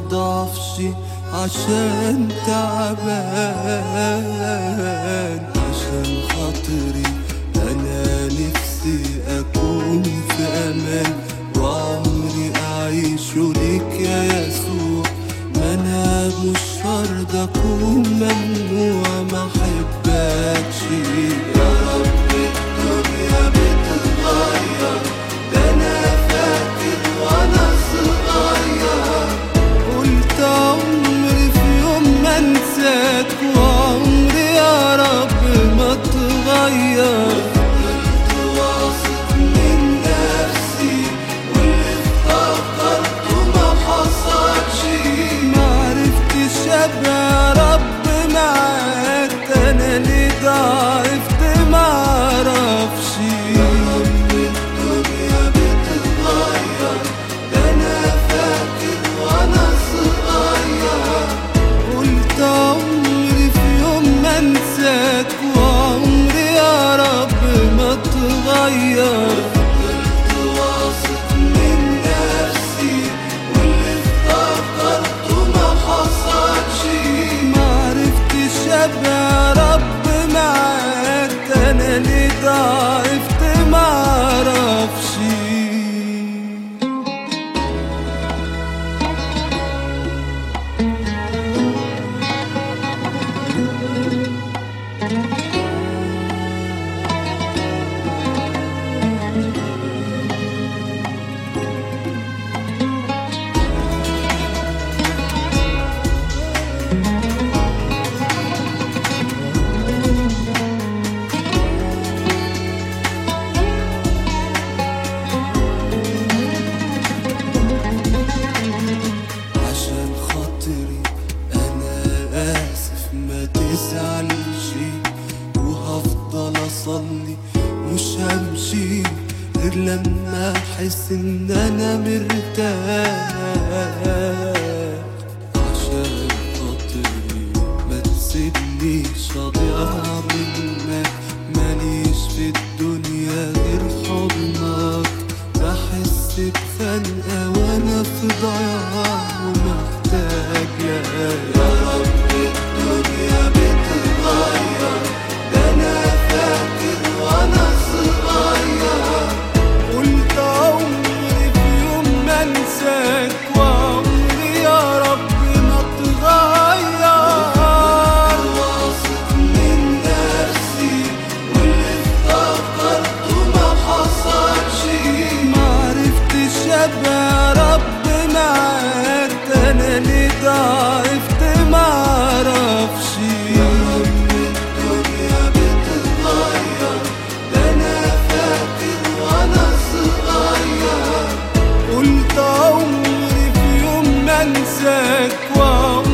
ضعفش عشان تعبان عشان خاطري انا نفسي اكون في امان وعمري اعيش ليك يا يسوع ما انا مش شرط اكون ممنوع ما احبكش يا رب الدنيا بتتغير ده انا فاكر وانا صغير قلت عمري في يوم ما انساك وعمري يا رب ما اتغير فضلت واثق من نفسي واللي افتكرته ما حصلش ما عرفتش ابقى يا رب معاك انا ليه ضعفت ما اعرفش يا رب الدنيا بتتغير ده انا فاكر وانا صغير قلت عمري في يوم ما انساك وعمري يا رب ما اتغير فضلت واثق من نفسي واللي افتكرته ما حصلش ما عرفتش ابقى يا رب معاك انا ليه ضعفت ما اعرفش عشان خاطري انا اسف ما تزعلش وهفضل اصلي مش همشي غير لما احس ان انا مرتاح عشان خاطري ما تسيبنيش اضيع منك ماليش في الدنيا غير حضنك بحس بخنقة وانا في ضياع ومحتاج لك يا رب الدنيا بتتغير ده انا فاكر وانا صغير قلت عمري في يوم ما انساك وعمري يا رب ما اتغير واثق من نفسي واللي افتكرته ما حصلش ما عرفتش ابقى يا رب معاك انا ليه ضعفت ما اعرفش يا رب الدنيا بتتغير ده انا فاكر وانا صغير قلت عمري في يوم ما انساك وعمري